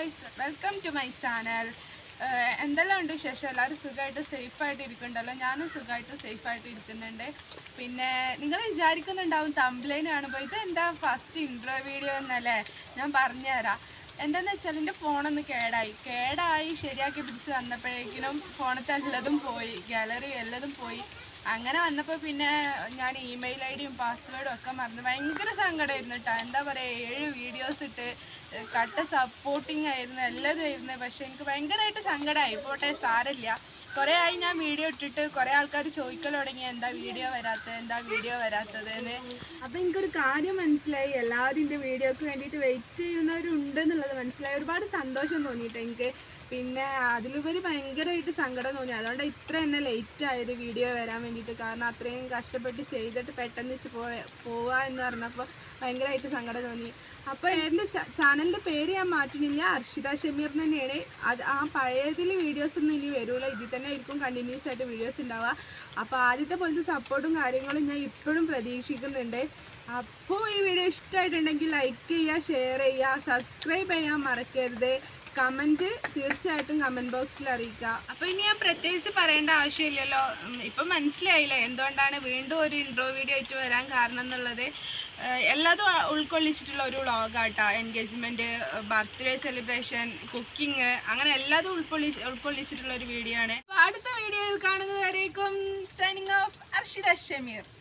guys welcome to my channel എന്തെല്ലാം ഉണ്ട് വിശേഷം എല്ലാവരും സുഖമായിട്ട് സേഫായിട്ട് ഇരിക്കുന്നുണ്ടല്ലോ ഞാനും സുഖമായിട്ട് സേഫായിട്ട് ഇരിക്കുന്നുണ്ട് പിന്നെ നിങ്ങൾ വിചാരിക്കുന്നുണ്ടാവും തമ്പ്ലൈൻ കാണുമ്പോൾ ഇത് എന്താ ഫസ്റ്റ് ഇൻട്രോ വീഡിയോ എന്നല്ലേ ഞാൻ പറഞ്ഞുതരാം എന്താന്ന് വെച്ചാൽ എൻ്റെ ഫോണൊന്ന് കേടായി കേടായി ശരിയാക്കി പിടിച്ച് വന്നപ്പോഴേക്കിനും ഫോണത്തെ എല്ലതും പോയി ഗാലറി എല്ലതും പോയി അങ്ങനെ വന്നപ്പോൾ പിന്നെ ഞാൻ ഇമെയിൽ ഐ ഡിയും പാസ്വേഡും ഒക്കെ മറന്നു ഭയങ്കര സങ്കടമായിരുന്നു കേട്ടോ എന്താ പറയുക ഏഴ് വീഡിയോസ് ഇട്ട് ഏഹ് കട്ട സപ്പോർട്ടിങ് ആയിരുന്നു എല്ലാതും ആയിരുന്നു പക്ഷെ എനിക്ക് ഭയങ്കരമായിട്ട് സങ്കടമായി പോട്ടെ സാരമില്ല കുറേ ആയി ഞാൻ വീഡിയോ ഇട്ടിട്ട് കുറേ ആൾക്കാർ ചോദിക്കൽ തുടങ്ങി എന്താ വീഡിയോ വരാത്തത് എന്താ വീഡിയോ വരാത്തത് എന്ന് അപ്പം എനിക്കൊരു കാര്യം മനസ്സിലായി എല്ലാവരും എൻ്റെ വീഡിയോക്ക് വേണ്ടിയിട്ട് വെയിറ്റ് ചെയ്യുന്നവരുണ്ട് എന്നുള്ളത് മനസ്സിലായി ഒരുപാട് സന്തോഷം തോന്നിയിട്ട് എനിക്ക് പിന്നെ അതിലുപരി ഭയങ്കരമായിട്ട് സങ്കടം തോന്നി അതുകൊണ്ട് ഇത്ര തന്നെ ലേറ്റ് ആയത് വീഡിയോ വരാൻ വേണ്ടിയിട്ട് കാരണം അത്രയും കഷ്ടപ്പെട്ട് ചെയ്തിട്ട് പെട്ടെന്ന് വെച്ച് പോയ പോവാ എന്ന് പറഞ്ഞപ്പോൾ ഭയങ്കരമായിട്ട് സങ്കടം തോന്നി അപ്പോൾ എൻ്റെ ചാനലിൻ്റെ പേര് ഞാൻ മാറ്റുന്നില്ല അർഷിത ഷമീർ തന്നെയാണ് അത് ആ പഴയതിൽ വീഡിയോസ് ഒന്നും ഇനി വരൂല ഇതിൽ തന്നെ ആയിരിക്കും കണ്ടിന്യൂസ് ആയിട്ട് വീഡിയോസ് ഉണ്ടാവുക അപ്പോൾ ആദ്യത്തെ പോലത്തെ സപ്പോർട്ടും കാര്യങ്ങളും ഞാൻ ഇപ്പോഴും പ്രതീക്ഷിക്കുന്നുണ്ട് അപ്പോൾ ഈ വീഡിയോ ഇഷ്ടമായിട്ടുണ്ടെങ്കിൽ ലൈക്ക് ചെയ്യുക ഷെയർ ചെയ്യുക സബ്സ്ക്രൈബ് ചെയ്യാൻ മറക്കരുത് കമൻറ്റ് തീർച്ചയായിട്ടും കമൻറ്റ് ബോക്സിൽ അറിയിക്കുക അപ്പോൾ ഇനി ഞാൻ പ്രത്യേകിച്ച് പറയേണ്ട ആവശ്യമില്ലല്ലോ ഉം, ഇപ്പം മനസ്സിലായില്ലേ എന്തുകൊണ്ടാണ് വീണ്ടും ഒരു ഇൻട്രോ വീഡിയോ ആയിട്ട് വരാൻ കാരണം എന്നുള്ളത് ഏഹ്, എല്ലാതും ആ- ഉൾക്കൊള്ളിച്ചിട്ടുള്ള ഒരു വ്ളോഗാട്ടോ എൻഗേജ്മെൻറ്റ് ബർത്ത്ഡേ സെലിബ്രേഷൻ കുക്കിംഗ് അങ്ങനെ എല്ലാതും ഉൾക്കൊള്ളി ഉൾക്കൊള്ളിച്ചിട്ടുള്ള ഒരു വീഡിയോ ആണ് അപ്പോൾ അടുത്ത വീഡിയോയിൽ കാണുന്നത് വരേക്കും സൈനിങ് ഓഫ് അർഷിത ഷമീർ